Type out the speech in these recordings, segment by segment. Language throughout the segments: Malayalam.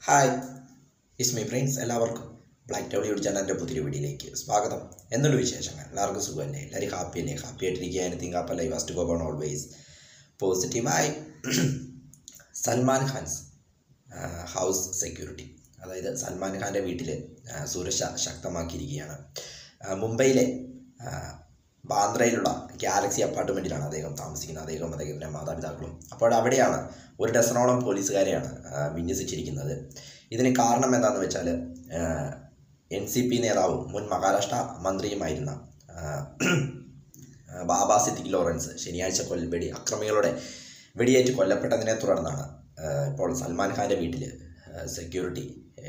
ഹായ് ഇസ് മൈ ഫ്രണ്ട്സ് എല്ലാവർക്കും ബ്ലാക്ക് ടൗളിയുടെ ചാനലിൻ്റെ പുതിയ വീഡിയോയിലേക്ക് സ്വാഗതം എന്നുള്ള വിശേഷങ്ങൾ എല്ലാവർക്കും സുഖമല്ലേ എല്ലാവരും ഹാപ്പി അല്ലേ ഹാപ്പി ആയിട്ടിരിക്കുക anything happy life first go on always പോസിറ്റീവായി സൽമാൻ ഖാൻസ് ഹൗസ് സെക്യൂരിറ്റി അതായത് സൽമാൻ ഖാൻ്റെ വീട്ടിൽ സുരക്ഷ ശക്തമാക്കിയിരിക്കുകയാണ് ആ, മുംബൈയിലെ ആ, ബാന്ദ്രയിലുള്ള ഗാലക്സി അപ്പാർട്ട്മെൻറ്റിലാണ് അദ്ദേഹം താമസിക്കുന്നത് അദ്ദേഹവും അദ്ദേഹത്തിൻ്റെ മാതാപിതാക്കളും അപ്പോൾ അവിടെയാണ് ഒരു ഡസനോളം പോലീസുകാരെയാണ് ആ, വിന്യസിച്ചിരിക്കുന്നത് ഇതിന് കാരണം എന്താണെന്ന് വെച്ചാൽ എൻ സി പി നേതാവും മുൻ മഹാരാഷ്ട്ര മന്ത്രിയുമായിരുന്ന ആ, ആ, ബാബ സിദ്ദിഖ് ലോറൻസ് ശനിയാഴ്ച കൊല്ല വെടി അക്രമികളുടെ വെടിയേറ്റ് കൊല്ലപ്പെട്ടതിനെ തുടർന്നാണ് ആ, ഇപ്പോൾ സൽമാൻ ഖാൻ്റെ വീട്ടിൽ സെക്യൂരിറ്റി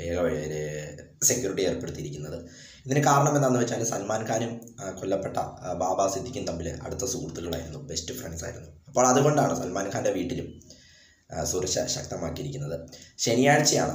സെക്യൂരിറ്റി ഏർപ്പെടുത്തിയിരിക്കുന്നത് ഇതിന് കാരണം എന്താണെന്ന് വെച്ചാൽ സൽമാൻ ഖാനും ആ, കൊല്ലപ്പെട്ട ആ, ബാബ സിദ്ദിഖും തമ്മിൽ അടുത്ത സുഹൃത്തുക്കളായിരുന്നു ബെസ്റ്റ് ഫ്രണ്ട്സ് ആയിരുന്നു അപ്പോൾ അതുകൊണ്ടാണ് സൽമാൻ ഖാൻ്റെ വീട്ടിലും ആ, സുരക്ഷ ശക്തമാക്കിയിരിക്കുന്നത് ശനിയാഴ്ചയാണ്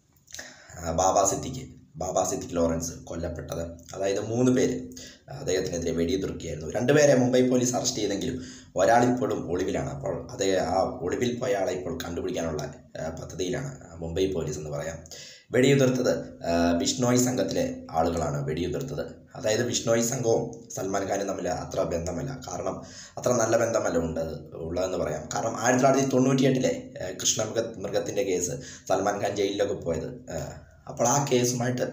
ആ, ബാബ സിദ്ദിഖ് ബാബ സിദ്ദിഖ് ലോറൻസ് കൊല്ലപ്പെട്ടത് അതായത് മൂന്ന് പേര് അദ്ദേഹത്തിനെതിരെ വെടിയുതിർക്കുകയായിരുന്നു രണ്ടുപേരെ മുംബൈ പോലീസ് അറസ്റ്റ് ചെയ്തെങ്കിലും ഒരാൾ ഇപ്പോഴും ഒളിവിലാണ് അപ്പോൾ അതേ ആ ഒളിവിൽ പോയ ആളെ ഇപ്പോൾ കണ്ടുപിടിക്കാനുള്ള ആ, പദ്ധതിയിലാണ് ആ, മുംബൈ പോലീസ് എന്ന് പറയാം വെടിയുതിർത്തത് ആ, ബിഷ്ണോയ് സംഘത്തിലെ ആളുകളാണ് വെടിയുതിർത്തത് അതായത് ബിഷ്ണോയ് സംഘവും സൽമാൻ ഖാനും തമ്മിൽ അത്ര ബന്ധമല്ല കാരണം അത്ര നല്ല ബന്ധമല്ല ഉണ്ട് ഉള്ളതെന്ന് പറയാം കാരണം ആയിരത്തി തൊള്ളായിരത്തി തൊണ്ണൂറ്റിയെട്ടിലെ കൃഷ്ണമൃഗ മൃഗത്തിൻ്റെ കേസ് സൽമാൻ ഖാൻ ജയിലിലൊക്കെ പോയത് ആ, അപ്പോൾ ആ കേസുമായിട്ട്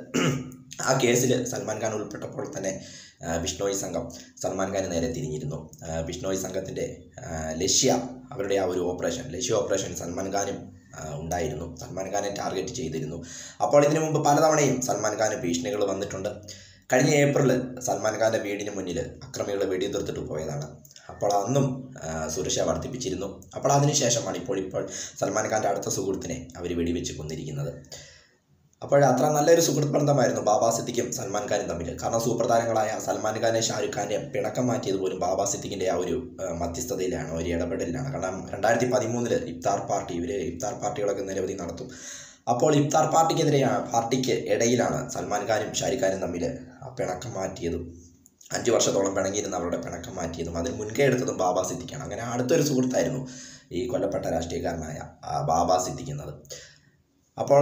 ആ കേസിൽ സൽമാൻ ഖാൻ ഉൾപ്പെട്ടപ്പോൾ തന്നെ ആ, ബിഷ്ണോയ് സംഘം സൽമാൻ ഖാന് നേരെ തിരിഞ്ഞിരുന്നു ആ, ബിഷ്ണോയ് സംഘത്തിൻ്റെ ആ, ലക്ഷ്യ അവരുടെ ആ ഒരു ഓപ്പറേഷൻ ലക്ഷ്യ ഓപ്പറേഷൻ സൽമാൻ ഖാനും ആ, ഉണ്ടായിരുന്നു സൽമാൻ ഖാനെ ടാർഗറ്റ് ചെയ്തിരുന്നു അപ്പോൾ ഇതിനു മുമ്പ് പലതവണയും സൽമാൻ ഖാന് ഭീഷണികൾ വന്നിട്ടുണ്ട് കഴിഞ്ഞ ഏപ്രിലിൽ സൽമാൻ ഖാൻ്റെ വീടിന് മുന്നിൽ അക്രമികൾ വെടിയുതിർത്തിട്ട് പോയതാണ് അപ്പോൾ അന്നും ആ, സുരക്ഷ വർദ്ധിപ്പിച്ചിരുന്നു അപ്പോൾ അതിനുശേഷമാണ് ഇപ്പോൾ ഇപ്പോൾ സൽമാൻ ഖാൻ്റെ അടുത്ത സുഹൃത്തിനെ അവർ വെടിവെച്ച് കൊന്നിരിക്കുന്നത് അപ്പോൾ അത്ര നല്ലൊരു സുഹൃത്ത് ബന്ധമായിരുന്നു ബാബാ സിദ്ദിഖും സൽമാൻ ഖാനും തമ്മിൽ കാരണം സൂപ്പർ താരങ്ങളായ സൽമാൻ ഖാനെ ഷാരൂഖ് ഖാനെ പിണക്കം മാറ്റിയത് പോലും ബാബാ സിദ്ദിഖിൻ്റെ ആ ഒരു ആ, മധ്യസ്ഥതയിലാണ് ഒരു ഇടപെടലിലാണ് കാരണം രണ്ടായിരത്തി പതിമൂന്നില് ഇഫ്താർ പാർട്ടി ഇവർ ഇഫ്താർ പാർട്ടികളൊക്കെ നിരവധി നടത്തും അപ്പോൾ ഇഫ്താർ പാർട്ടിക്കെതിരെയാണ് പാർട്ടിക്ക് ഇടയിലാണ് സൽമാൻ ഖാനും ഷാരൂഖ് ഖാനും തമ്മിൽ ആ പിണക്കം മാറ്റിയതും അഞ്ച് വർഷത്തോളം പിണങ്ങിയിരുന്ന അവരുടെ പിണക്കം മാറ്റിയതും അതിന് മുൻകൈ എടുത്തതും ബാബാ സിദ്ദിഖാണ് അങ്ങനെ അടുത്തൊരു സുഹൃത്തായിരുന്നു ഈ കൊല്ലപ്പെട്ട രാഷ്ട്രീയക്കാരനായ ആ ബാബാ സിദ്ദിഖ് എന്നത് അപ്പോൾ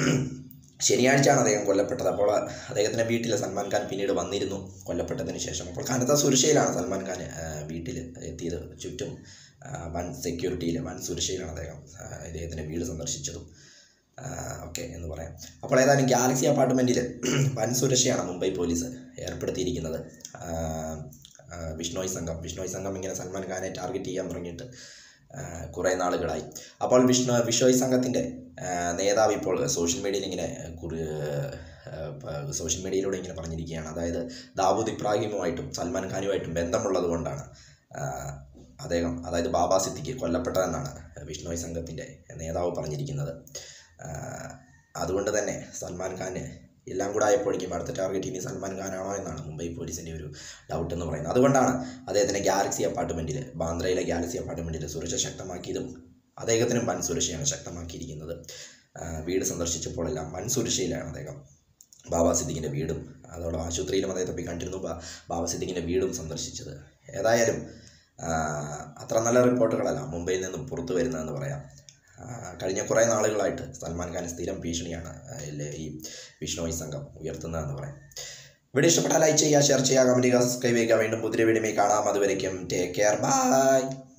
ശനിയാഴ്ചയാണ് അദ്ദേഹം കൊല്ലപ്പെട്ടത് അപ്പോൾ അദ്ദേഹത്തിൻ്റെ വീട്ടിൽ സൽമാൻ ഖാൻ പിന്നീട് വന്നിരുന്നു കൊല്ലപ്പെട്ടതിന് ശേഷം അപ്പോൾ കനത്ത സുരക്ഷയിലാണ് സൽമാൻ ഖാൻ ആ, വീട്ടിൽ എത്തിയത് ചുറ്റും ആ, വൻ സെക്യൂരിറ്റിയിൽ വൻ സുരക്ഷയിലാണ് അദ്ദേഹം ആ, ഇദ്ദേഹത്തിൻ്റെ വീട് സന്ദർശിച്ചതും ഓക്കെ എന്ന് പറയാം അപ്പോൾ ഏതായാലും ഗാലക്സി അപ്പാർട്ട്മെൻറ്റിൽ വൻ സുരക്ഷയാണ് മുംബൈ പോലീസ് ഏർപ്പെടുത്തിയിരിക്കുന്നത് ആ, ആ, ബിഷ്ണോയ് സംഘം ബിഷ്ണോയ് സംഘം ഇങ്ങനെ സൽമാൻ ഖാനെ ടാർഗറ്റ് ചെയ്യാൻ തുടങ്ങിയിട്ട് ആ, കുറേ നാളുകളായി അപ്പോൾ വിഷ്ണു വിഷോയ് സംഘത്തിൻ്റെ ആ, നേതാവ് ഇപ്പോൾ സോഷ്യൽ മീഡിയയിൽ ഇങ്ങനെ കുറി സോഷ്യൽ മീഡിയയിലൂടെ ഇങ്ങനെ പറഞ്ഞിരിക്കുകയാണ് അതായത് ദാവൂദ് ഇബ്രാഹിമുമായിട്ടും സൽമാൻ ഖാനുമായിട്ടും ബന്ധമുള്ളത് കൊണ്ടാണ് ആ, അദ്ദേഹം അതായത് ബാബാ സിദ്ദിഖ് കൊല്ലപ്പെട്ടതെന്നാണ് വിഷ്ണോയ് സംഘത്തിൻ്റെ നേതാവ് പറഞ്ഞിരിക്കുന്നത് ആ, അതുകൊണ്ട് തന്നെ സൽമാൻ ഖാന് എല്ലാം കൂടെ ആയപ്പോഴേക്കും അടുത്ത ടാർഗറ്റ് ഇനി സൽമാൻ ഖാനാണോ എന്നാണ് മുംബൈ പോലീസിൻ്റെ ഒരു ഡൗട്ട് എന്ന് പറയുന്നത് അതുകൊണ്ടാണ് അദ്ദേഹത്തിൻ്റെ ഗാലക്സി അപ്പാർട്ട്മെൻറ്റിൽ ബാന്ദ്രയിലെ ഗാലക്സി അപ്പാർട്ട്മെൻറ്റിൽ സുരക്ഷ ശക്തമാക്കിയതും അദ്ദേഹത്തിനും വൻ സുരക്ഷയാണ് ശക്തമാക്കിയിരിക്കുന്നത് ആ, വീട് സന്ദർശിച്ചപ്പോഴെല്ലാം വൻ സുരക്ഷയിലാണ് അദ്ദേഹം ബാബാ സിദ്ദിഖിൻ്റെ വീടും അതോടെ ആശുപത്രിയിലും അദ്ദേഹത്തെ പോയി കണ്ടിരുന്നു ബാ- ബാബാ സിദ്ദിഖിൻ്റെ വീടും സന്ദർശിച്ചത് ഏതായാലും ആ, അത്ര നല്ല റിപ്പോർട്ടുകളല്ല മുംബൈയിൽ നിന്നും പുറത്തു വരുന്നതെന്ന് പറയാം ആ, കഴിഞ്ഞ കുറേ നാളുകളായിട്ട് സൽമാൻ ഖാൻ സ്ഥിരം ഭീഷണിയാണ് ആ, ഇല്ലേ ഈ വിഷ്ണോയ് സംഘം ഉയർത്തുന്നതെന്ന് പറയാം വീഡിയോ ഇഷ്ടപ്പെട്ടാൽ ലൈക്ക് ചെയ്യുക ഷെയർ ചെയ്യുക കമൻറ്റ് ചെയ്യുക സബ്സ്ക്രൈബ് ചെയ്യുക വീണ്ടും പുതിയ വീഡിയോ കാണാം അതുവരയ്ക്കും ടേക്ക് കെയർ ബൈ